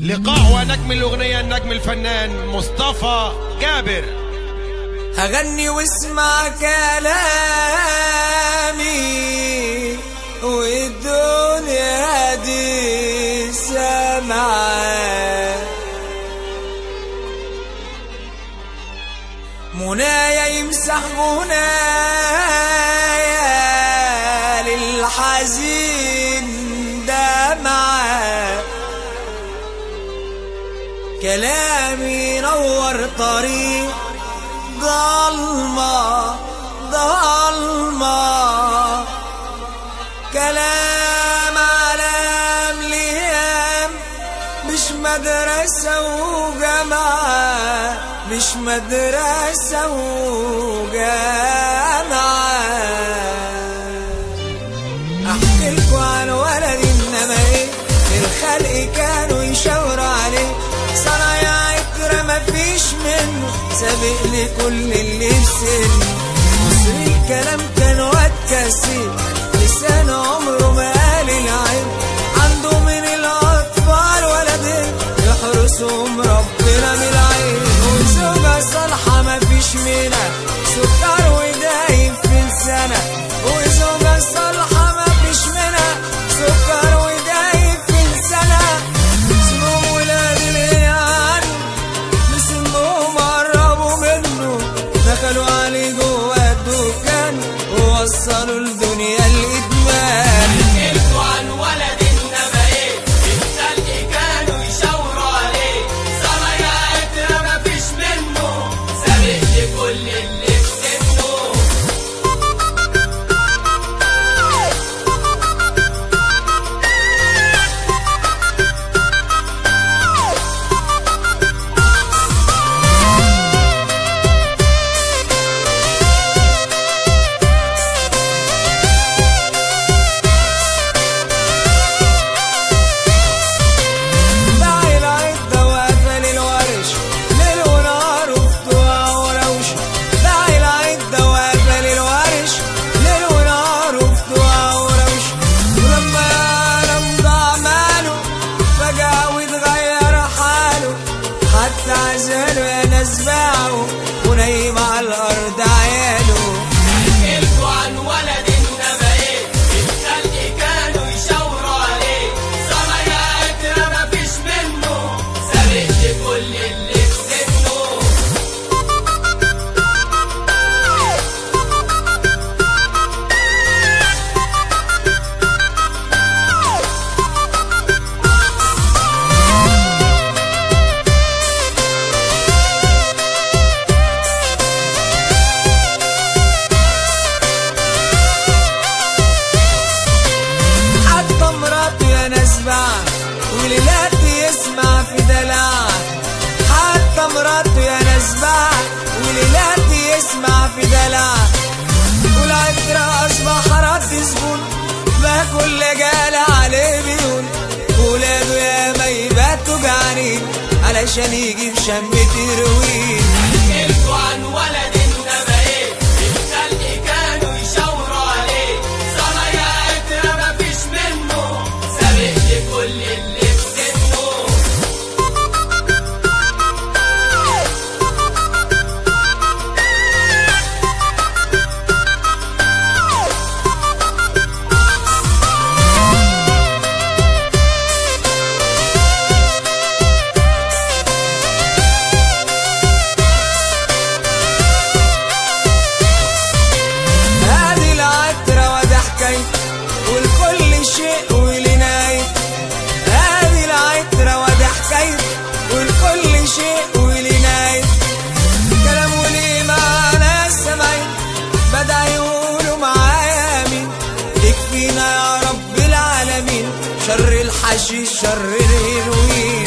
لقاء ونجم الأغنية النجم الفنان مصطفى جابر هغني واسمع كلامي والدنيا دي سمعة منايا يمسح منايا للحزين دمعة كلامي نور طريق ضلمة ضلمة كلام علام ليام مش مدرسة وجامعة مش مدرسة وجامعة احكي لكم عن ولد انما ايه الخلق كانوا يشاوروا عليه صنايع عطر مفيش منه سابق لكل اللي في سنه مصر الكلام كان واد كثير لسان عمره ما قال العين عنده من الاطفال ولدين يحرسهم ربنا من العين وزوجة صالحة مفيش منها سكر ودايم في لسانها وزوجة صالحة مفيش منها سكر ودايم في لسانها اسمهم ولاد العيال بسنهم قربوا منه دخلوا عليه جوه الدكان ووصلوا الدنيا الادمان حكيتوا عن ولد انما ايه الخلق كانوا يشاوروا عليه صنايع عطر مفيش منه سابق لكل اللي في سنه باعي العدة وقفل الورش ليل ونهار وفتوى وروش باعي العدة وقفل الورش ليل ونهار وفتوى وروش ولما يعلم ضاع ماله فجأة واتغير حاله حتى عزاله يا ناس باعه ونايم على الأرض عياله حكيتوا عن ولد انما ايه الخلق كانوا يشاوروا عليه صنايع عطر مفيش منه سابق لكل اللي في سنه حتى مراته يا ناس باع وليلاتي يسمع في دلع حتى مراته يا ناس باع وليلاتي يسمع في دلع والعترة أصبح رد زبون ما كل جال عليه بيقول ولاده يا ما يباتوا جعانين علشان يجيب شمة هيروين حكيتوا عن ولد انما ايه الخلق كانوا يشاوروا عليه صنايع عطر مفيش منه سابق لكل اللي في سنه هذه العترة وده حكاية والكل شيء ولناية هذه العترة وده حكاية والكل شيء ولناية كلام وليه معانا السماية بدأ يقولوا معايا مين يكفينا يا رب العالمين شر الحشيش شر الهيروين